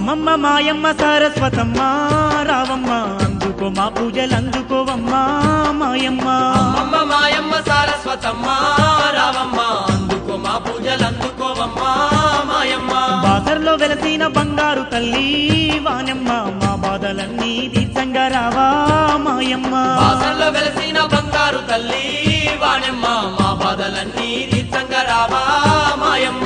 అమ్మమ్మ మాయమ్మ సరస్వతమ్మ రావమ్మ అందుకో మా పూజలు అందుకోవమ్మా మాయమ్మ అమ్మమ్మ మాయమ్మ సారస్వతమ్మ రావమ్మ అందుకో మా పూజలు అందుకోవమ్మా మాయమ్మ బాసర్లో వెలసిన బంగారు తల్లి వానమ్మ మా బాధలన్నీ తీర్చంగా రావా మాయమ్మ వాసంలో వెలసిన బంగారు తల్లి వాణెమ్మ మా బాధలన్నీ తీర్థంగా రావా మాయమ్మ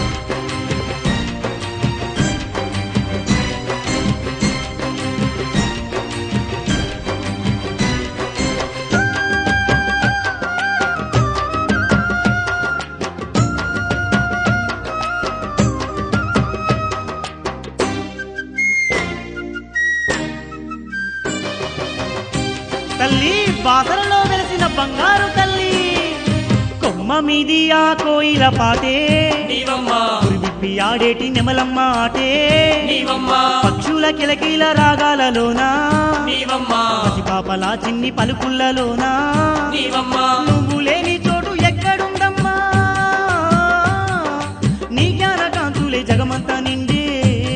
తల్లి బాసరలో వెలసిన బంగారు తల్లి కొమ్మ మీది ఆ కోయిల పాటే నీవమ్మ విప్పి ఆడేటి నెమలమ్మ ఆటే నీవమ్మ పక్షుల కిలకిల రాగాలలోనా నీవమ్మ పాపలా చిన్ని పలుకుల్లలోనా నీవమ్మ నువ్వు లేని చోటు ఎక్కడుందమ్మా నీ జ్ఞాన కాంతులే జగమంతా నిండే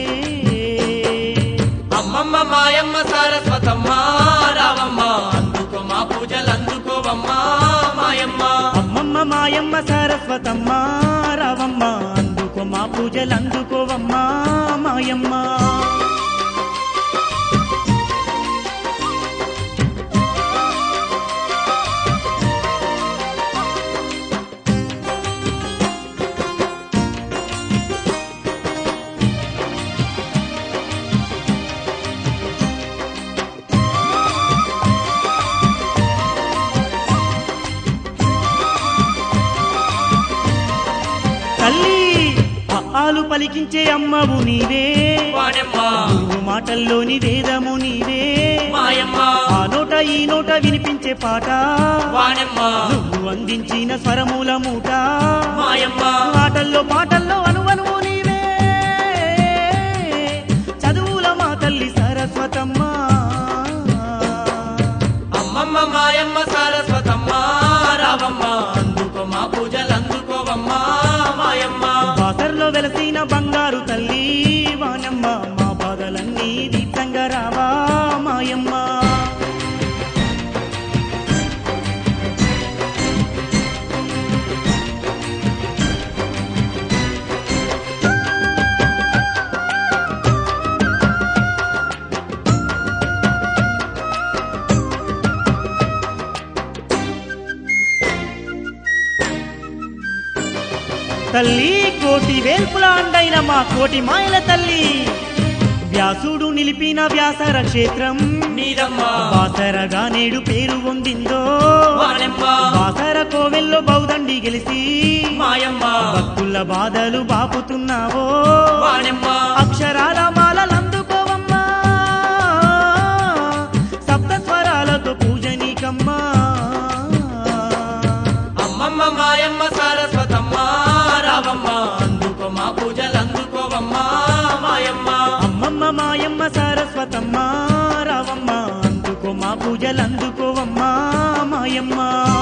అమ్మమ్మ మాయమ్మ సారస్వతమ్మ రావమ్మ అందుకో మా పూజలు అందుకోవమ్మా మాయమ్మ అమ్మమ్మ మాయమ్మ సరస్వతమ్మ రావమ్మ అందుకో మా పూజలు అందుకోవమ్మా మాయమ్మ తల్లి ఆలు పలికించే అమ్మవు నీవే వాణెమ్మ గురువు మాటల్లోని వేదము నీవే మాయమ్మ ఆ నోట ఈ నోట వినిపించే పాట వాణెమ్మ నువ్వు అందించిన స్వరమూల మూట మాయమ్మ మాటల్లో పాటల్లో అనువనువు నీవే చదువుల మా తల్లి సరస్వతమ్మ అమ్మమ్మ మాయమ్మ సారస్వతమ్మ రావమ్మ అందుకో మా పూజలు అందుకోవమ్మా మాయమ్మ బాసర్లో వెలసిన బంగారు తల్లి వానమ్మ మా బాధలన్నీ దీప్తంగా రావా మాయమ్మ తల్లి కోటి వేల్పుల అండైన మా కోటి మాయల తల్లి వ్యాసుడు నిలిపిన వ్యాసర క్షేత్రం నీదమ్మ బాసరగా నేడు పేరు పొందిందో వాణెమ్మ బాసర కోవెల్లో బౌదండి గెలిచి మాయమ్మ భక్తుల బాధలు బాపుతున్నావో వాణెమ్మ అక్షరాల మాలలందుకోవమ్మా సప్త స్వరాలతో పూజ నీకమ్మా అమ్మమ్మ మాయమ్మ సారస్వతమ్మ రావమ్మ అందుకో మా పూజలు అందుకోవమ్మా మాయమ్మ అమ్మమ్మ మాయమ్మ సరస్వతమ్మ రావమ్మ అందుకో మా పూజలు అందుకోవమ్మా మాయమ్మ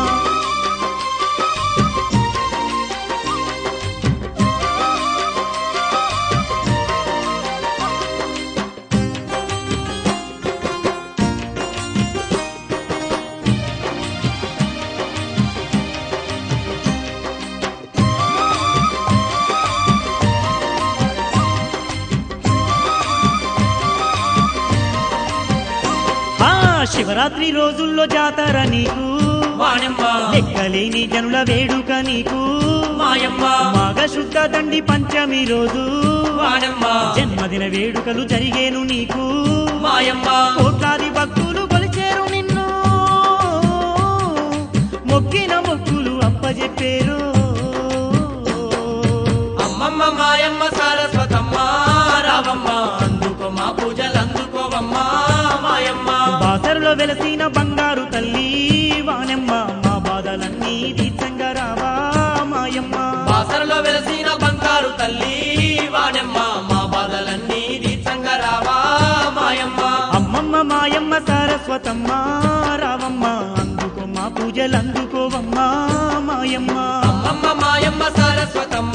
ఆ శివరాత్రి రోజుల్లో జాతర నీకు వాణెమ్మ లెక్కలేని జనుల వేడుక నీకు మాయమ్మ మాఘ శుద్ధ దండి పంచమి రోజు వాణెమ్మ జన్మదిన వేడుకలు జరిగేను నీకు మాయమ్మ కోట్లాది భక్తులు కొలిచేరు నిన్ను మొక్కిన మొక్కులు అప్పజెప్పేరు అమ్మమ్మ మాయమ్మ సారస్వతమ్మ రావమ్మ అందుకో మా పూజలు అందుకోవమ్మా మాయమ్మ బాసరులో వెలసిన బంగారు తల్లి వానమ్మ మా బాధలన్నీ తీర్థంగా రావా మాయమ్మ బాసరలో వెలసిన బంగారు తల్లి వాణెమ్మ మా బాధలన్నీ తీర్థంగా రావా మాయమ్మ అమ్మమ్మ మాయమ్మ సరస్వతమ్మ రావమ్మ అందుకో మా పూజలు అందుకోవమ్మా మాయమ్మ అమ్మమ్మ మాయమ్మ సారస్వతమ్మ